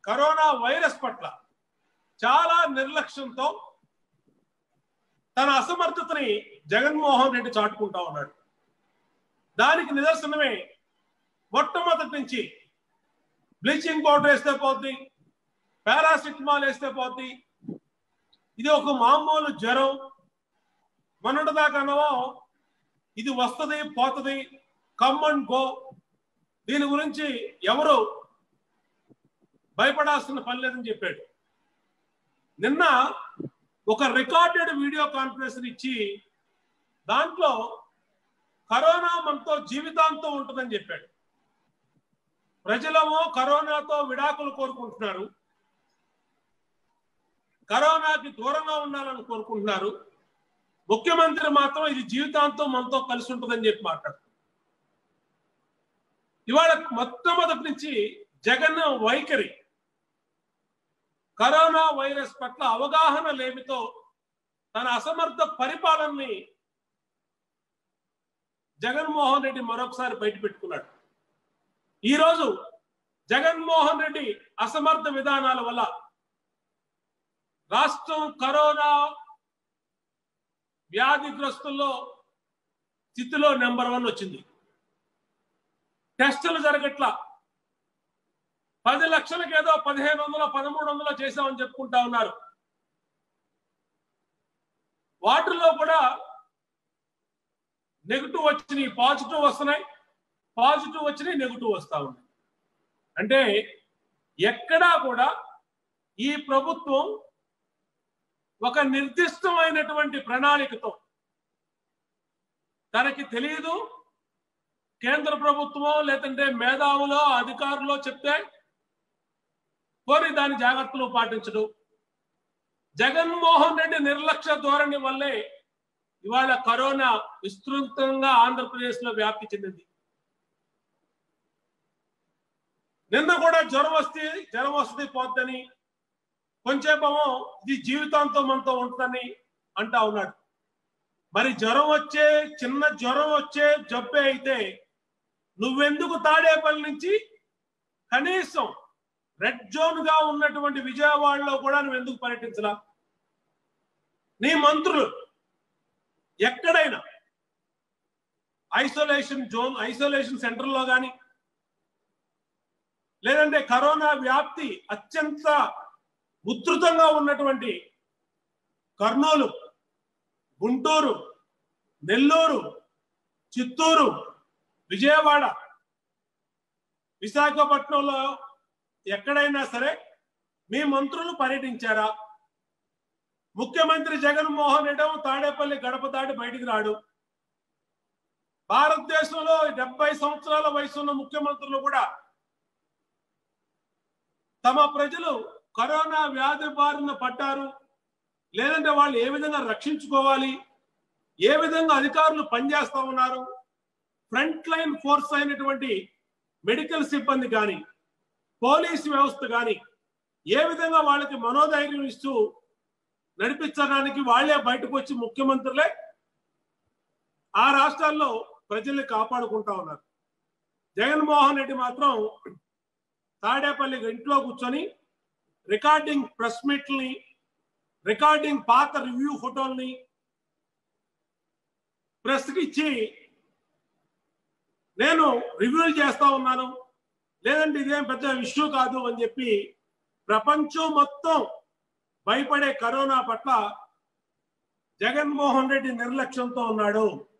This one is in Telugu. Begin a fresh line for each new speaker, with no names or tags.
కరోనా వైరస్ పట్ల చాలా నిర్లక్ష్యంతో తన అసమర్థతని జగన్మోహన్ రెడ్డి చాటుకుంటా ఉన్నాడు దానికి నిదర్శనమే మొట్టమొదటి నుంచి బ్లీచింగ్ పౌడర్ వేస్తే పోద్ది పారాసిటమాల్ వేస్తే పోద్ది ఇది ఒక మామూలు జ్వరం మొన్నటిదాకానో ఇది వస్తుంది పోతుంది కమ్ అండ్ గో దీని గురించి ఎవరు భయపడాల్సిన పని లేదని చెప్పాడు నిన్న ఒక రికార్డెడ్ వీడియో కాన్ఫరెన్స్ ఇచ్చి దాంట్లో కరోనా మనతో జీవితాంతం ఉంటుందని చెప్పాడు ప్రజలము కరోనాతో విడాకులు కోరుకుంటున్నారు కరోనాకి దూరంగా ఉండాలని కోరుకుంటున్నారు ముఖ్యమంత్రి మాత్రం ఇది జీవితాంతం మనతో కలిసి ఉంటుందని చెప్పి మాట్లాడు ఇవాళ మొట్టమొదటి నుంచి జగన్ వైఖరి కరోనా వైరస్ పట్ల అవగాహన లేమితో తన అసమర్థ పరిపాలనని జగన్మోహన్ రెడ్డి మరొకసారి బయట పెట్టుకున్నాడు ఈరోజు జగన్మోహన్ రెడ్డి అసమర్థ విధానాల వల్ల రాష్ట్రం కరోనా వ్యాధిగ్రస్తుల్లో స్థితిలో నెంబర్ వన్ వచ్చింది టెస్టులు జరగట్లా పది లక్షలకి ఏదో పదిహేను వందల పదమూడు వందల చేశామని చెప్పుకుంటా ఉన్నారు వాటిల్లో కూడా నెగిటివ్ వచ్చినాయి పాజిటివ్ వస్తున్నాయి పాజిటివ్ వచ్చినాయి నెగిటివ్ వస్తా ఉన్నాయి అంటే ఎక్కడా కూడా ఈ ప్రభుత్వం ఒక నిర్దిష్టమైనటువంటి ప్రణాళికతో తనకి తెలియదు కేంద్ర ప్రభుత్వమో లేదంటే మేధావులో అధికారులో చెప్తే పోని దాని జాగ్రత్తలు పాటించడం జగన్మోహన్ రెడ్డి నిర్లక్ష్య ధోరణి వల్లే ఇవాళ కరోనా విస్తృతంగా ఆంధ్రప్రదేశ్ లో వ్యాప్తి చెందింది నిన్న కూడా జ్వరం వస్తే జ్వరం వస్తుంది పోద్దని కొంచెంసేపేమో ఇది జీవితాంతం మనతో ఉంటుందని అంటా ఉన్నాడు మరి జ్వరం వచ్చే చిన్న జ్వరం వచ్చే జబ్బే అయితే నువ్వెందుకు తాడేపల్లి నుంచి కనీసం రెడ్ జోన్ గా ఉన్నటువంటి విజయవాడలో కూడా నువ్వు ఎందుకు పర్యటించలా నీ మంత్రులు ఎక్కడైనా ఐసోలేషన్ జోన్ ఐసోలేషన్ సెంటర్లో కానీ లేదంటే కరోనా వ్యాప్తి అత్యంత ఉధృతంగా ఉన్నటువంటి కర్నూలు గుంటూరు నెల్లూరు చిత్తూరు విజయవాడ విశాఖపట్నంలో ఎక్కడైనా సరే మీ మంత్రులు పర్యటించారా ముఖ్యమంత్రి జగన్మోహన్ రెడ్డి తాడేపల్లి గడప దాటి బయటికి రాడు భారతదేశంలో డెబ్బై సంవత్సరాల వయసు ఉన్న ముఖ్యమంత్రులు కూడా తమ ప్రజలు కరోనా వ్యాధి బారిన పడ్డారు లేదంటే వాళ్ళు ఏ విధంగా రక్షించుకోవాలి ఏ విధంగా అధికారులు పనిచేస్తా ఉన్నారు ఫ్రంట్ లైన్ ఫోర్స్ అయినటువంటి మెడికల్ సిబ్బంది కానీ పోలీస్ వ్యవస్థ కానీ ఏ విధంగా వాళ్ళకి మనోధైర్యం ఇస్తూ నడిపించడానికి వాళ్లే బయటకు వచ్చి ముఖ్యమంత్రులే ఆ రాష్ట్రాల్లో ప్రజల్ని కాపాడుకుంటా ఉన్నారు జగన్మోహన్ రెడ్డి మాత్రం తాడేపల్లి ఇంట్లో కూర్చొని రికార్డింగ్ ప్రెస్ మీట్ని రికార్డింగ్ పాత రివ్యూ ఫోటోల్ని ప్రెస్కి ఇచ్చి నేను రివ్యూలు చేస్తా ఉన్నాను లేదంటే ఇదేం పెద్ద ఇష్యూ కాదు అని చెప్పి ప్రపంచం మొత్తం భయపడే కరోనా పట్ల జగన్మోహన్ రెడ్డి నిర్లక్ష్యంతో ఉన్నాడు